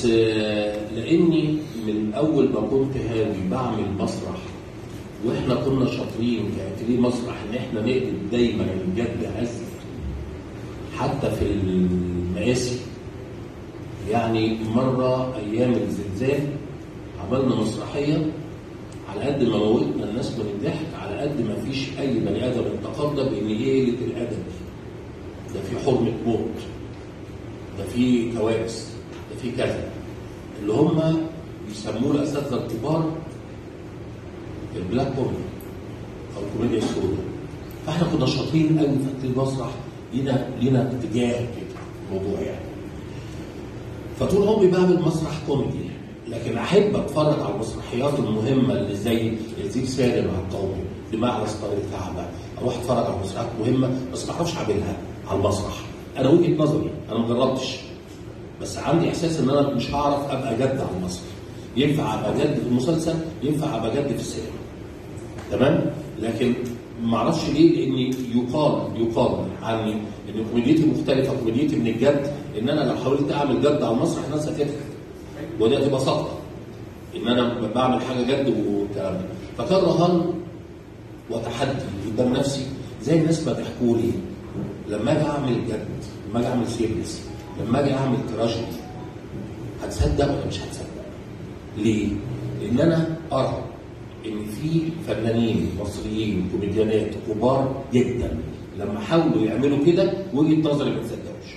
بس آه، لاني من اول ما كنت هاوي بعمل مسرح واحنا كنا شاطرين كانت ليه مسرح ان احنا نقلب دايما الجد عزف حتى في المآسي يعني مرة أيام الزلزال عملنا مسرحية على قد ما موتنا الناس من الضحك على قد ما فيش أي بني آدم انتقدنا بإن إيه قلة الأدب دي. ده في حرمة موت ده في كوارث ده في كذا اللي هم بيسموه الأساتذة الكبار البلاك كوميدي أو الكوميديا السوداء فاحنا كنا شاطرين قوي في المسرح لينا لينا اتجاه كده في الموضوع يعني فطول عمري بعمل مسرح كوميدي لكن احب اتفرج على المسرحيات المهمه اللي زي يزيد سالم على القومي بمعنى ستار الكعبه اروح اتفرج على مسرحيات مهمه بس ما اعرفش اعملها على المسرح انا وجهه نظري انا ما جربتش بس عندي احساس ان انا مش هعرف ابقى جد على المسرح ينفع ابقى جد في المسلسل ينفع ابقى جد في السينما تمام لكن ما اعرفش ليه لان يقال يقال عني ان كوميديتي مختلفه كوميديتي من الجد ان انا لو حاولت اعمل جد على المسرح الناس هتضحك ودي هتبقى سقطه ان انا بعمل حاجه جد والكلام ده فكان رهان وتحدي قدام نفسي زي الناس ما بيحكوا لي لما اجي اعمل جد لما اجي اعمل سيريس لما اجي اعمل تراجيدي هتصدق ولا مش هتصدق؟ ليه؟ لان انا ارى ان في فنانين مصريين كوميديانات كبار جدا لما حاولوا يعملوا كده وجهه نظري ما تصدقوش.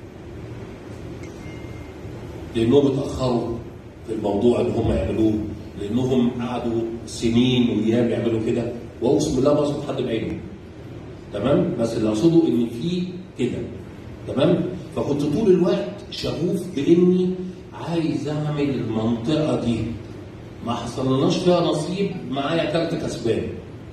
لانهم اتاخروا في الموضوع اللي هم يعملوه لانهم قعدوا سنين وايام يعملوا كده واقسم بالله ما اقصد حد بعينه. تمام؟ بس اللي اقصده ان في كده. تمام؟ فكنت طول الوقت شغوف باني عايز اعمل المنطقه دي ما حصلناش فيها نصيب معايا كارت كسبان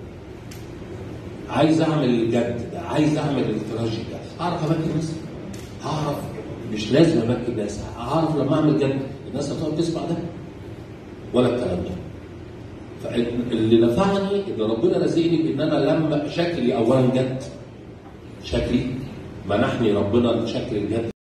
عايز اعمل الجد ده عايز اعمل التراجي ده اعرف امكن ناس هعرف مش لازم امكن ناس هعرف لما اعمل جد الناس هتقعد تسمع ده ولا الكلام ده فاللي نفعني ان ربنا رزقني بان انا لما شكلي اولا جد شكلي منحني ربنا شكل الجد